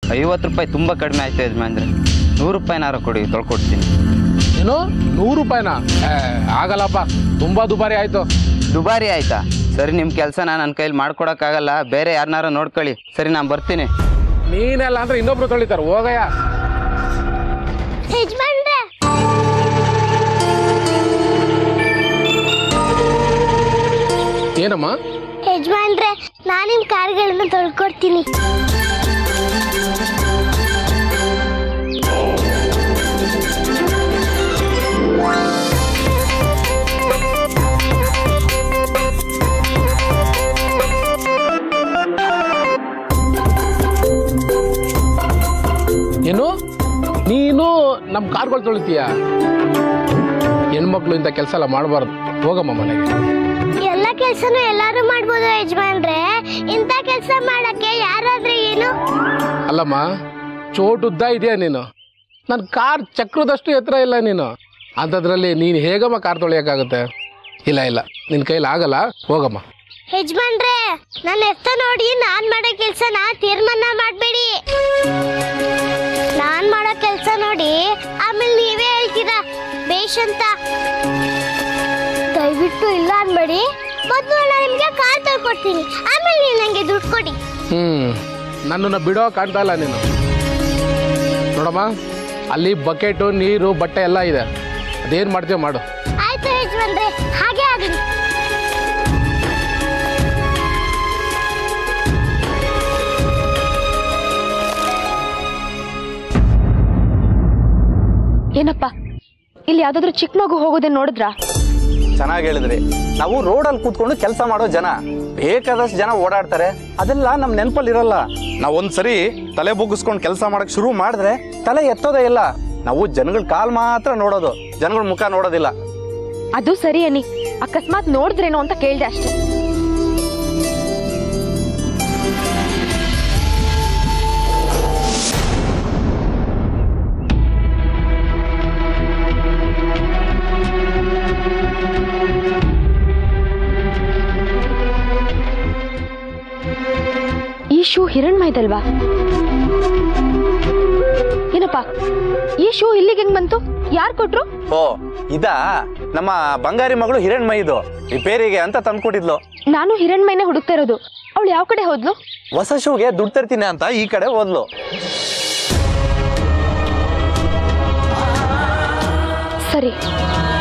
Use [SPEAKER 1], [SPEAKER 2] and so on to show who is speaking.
[SPEAKER 1] ಐವತ್ತು ರೂಪಾಯಿ ತುಂಬ ಕಡಿಮೆ ಆಯ್ತು ಯಜಮಾನ್ರೆ ನೂರು ರೂಪಾಯಿನಾರು ಕೊಡಿ ತೊಳ್ಕೊಡ್ತೀನಿ
[SPEAKER 2] ಏನು ನೂರು ರೂಪಾಯಿನಾ ಏ, ಆಗಲ್ಲಪ್ಪ ತುಂಬ ದುಬಾರಿ ಆಯಿತು
[SPEAKER 1] ದುಬಾರಿ ಆಯ್ತಾ ಸರಿ ನಿಮ್ಮ ಕೆಲಸನ ನನ್ನ ಕೈಲಿ ಮಾಡ್ಕೊಡೋಕ್ಕಾಗಲ್ಲ ಬೇರೆ ಯಾರನ್ನಾರು ನೋಡ್ಕೊಳ್ಳಿ ಸರಿ ನಾನು ಬರ್ತೀನಿ
[SPEAKER 2] ನೀನೆಲ್ಲ ಅಂದ್ರೆ ಇನ್ನೊಬ್ರು ತೊಳಿತಾರೆ ಹೋಗಯ್ಯ
[SPEAKER 3] ಯಜಮಾನ್ರೆ
[SPEAKER 2] ಏನಮ್ಮ
[SPEAKER 3] ಯಜಮಾನ್ರೆ ನಾನು ನಿಮ್ಮ ಕಾರ್ಗಳನ್ನು ತೊಳ್ಕೊಡ್ತೀನಿ
[SPEAKER 2] ಏನು ನೀನು ನಮ್ಮ ಕಾರ್ಗಳು ತೊಳಿತೀಯ ಹೆಣ್ಮಕ್ಳು ಇಂಥ ಕೆಲಸ ಎಲ್ಲ ಮಾಡಬಾರ್ದು ಹೋಗಮ್ಮ ಮನೆಗೆ
[SPEAKER 3] ಎಲ್ಲ ಕೆಲಸನೂ ಎಲ್ಲರೂ ಮಾಡ್ಬೋದು ಯಜಮಾನ್ರೆ ಇಂಥ ಕೆಲಸ ಮಾಡಕ್ಕೆ ಯಾರಾದ್ರೆ ಏನು
[SPEAKER 2] ಅಲ್ಲಮ್ಮ ಚೋಟುದ್ದ ಇದೆಯಾ ನೀನು ನನ್ನ ಕಾರ್ ಚಕ್ರದಷ್ಟು ಎತ್ತರ ಇಲ್ಲ ನೀನು ಅಂಥದ್ರಲ್ಲಿ ನೀನು ಹೇಗಮ್ಮ ಕಾರ್ ತೊಳೆಯೋಕ್ಕಾಗುತ್ತೆ ಇಲ್ಲ ಇಲ್ಲ ನಿನ್ನ ಕೈಲಿ ಆಗಲ್ಲ ಹೋಗಮ್ಮ
[SPEAKER 3] ಯಜಮಾನ್ರೆ ನನ್ನ ಎತ್ತ ನೋಡಿ ನಾನ್ ಮಾಡೋ ಕೆಲ್ಸನ ತೀರ್ಮಾನ ಮಾಡಬೇಡಿ ನಾನ್ ಮಾಡೋ ಕೆಲ್ಸ ನೋಡಿ ಆಮೇಲೆ ನೀವೇ ಹೇಳ್ತೀರಾ ಬೇಷ್ ಅಂತ ದಯವಿಟ್ಟು ಇಲ್ಲ ಅನ್ಬೇಡಿ ಮೊದಲು ನಾನು ನಿಮ್ಗೆ ಕಾರ್ ತಗೊಡ್ತೀನಿ ಆಮೇಲೆ ನೀವು ನಂಗೆ ದುಡ್ಡು ಕೊಡಿ
[SPEAKER 2] ಹ್ಞೂ ನನ್ನನ್ನು ಬಿಡೋ ಕಾಣ್ತಾ ಇಲ್ಲ ನೀನು ನೋಡಮ್ಮ ಅಲ್ಲಿ ಬಕೆಟು ನೀರು ಬಟ್ಟೆ ಎಲ್ಲ ಇದೆ ಅದೇನು ಮಾಡ್ತೀವಿ ಮಾಡು
[SPEAKER 3] ಆಯ್ತು ಯಜಮಾನ್ರೆ ಹಾಗೆ ಆಗಲಿ
[SPEAKER 4] ಏನಪ್ಪ ಇಲ್ಲಿ ಯಾವ್ದಾದ್ರು ಚಿಕ್ಕ ಮಗು ಹೋಗೋದೇ ನೋಡಿದ್ರಾ
[SPEAKER 5] ಚೆನ್ನಾಗಿ ಹೇಳಿದ್ರಿ ನಾವು ರೋಡಲ್ಲಿ ಕೂತ್ಕೊಂಡು ಕೆಲಸ ಮಾಡೋ ಜನ ಬೇಕಾದಷ್ಟು ಜನ ಓಡಾಡ್ತಾರೆ ಅದೆಲ್ಲ ನಮ್ ನೆನಪಲ್ಲಿ ಇರಲ್ಲ ನಾವು ಒಂದ್ಸರಿ ತಲೆ ಬುಗ್ಗಿಸ್ಕೊಂಡು ಕೆಲಸ ಮಾಡಕ್ ಶುರು ಮಾಡಿದ್ರೆ ತಲೆ ಎತ್ತೋದೇ ಇಲ್ಲ ನಾವು ಜನಗಳ ಕಾಲ್ ಮಾತ್ರ ನೋಡೋದು ಜನಗಳ ಮುಖ ನೋಡೋದಿಲ್ಲ
[SPEAKER 4] ಅದು ಸರಿ ಅನ್ನಿ ಅಕಸ್ಮಾತ್ ನೋಡಿದ್ರೇನೋ ಅಂತ ಕೇಳ್ದೆ ಅಷ್ಟೇ ಈ ಶೂ ಹಿರಣ್ಮೈದಲ್ವಾ ಏನಪ್ಪ ಈ ಶೂ ಇಲ್ಲಿಗೆ ಹೆಂಗ್ ಬಂತು ಯಾರು ಕೊಟ್ರು
[SPEAKER 5] ಓ ಇದಾ ನಮ್ಮ ಬಂಗಾರಿ ಮಗಳು ಹಿರಣ್ಮೈದು ರಿಪೇರಿಗೆ ಅಂತ ತಂದ್ಕೊಟ್ಟಿದ್ಲು
[SPEAKER 4] ನಾನು ಹಿರಣ್ಮೈನೆ ಹುಡುಕ್ತಾ ಇರೋದು ಅವಳು ಯಾವ ಕಡೆ ಹೋದ್ಲು
[SPEAKER 5] ಹೊಸ ಶೂಗೆ ದುಡ್ಡು ತರ್ತೀನಿ ಅಂತ ಈ ಕಡೆ ಹೋದ್ಲು
[SPEAKER 4] ಸರಿ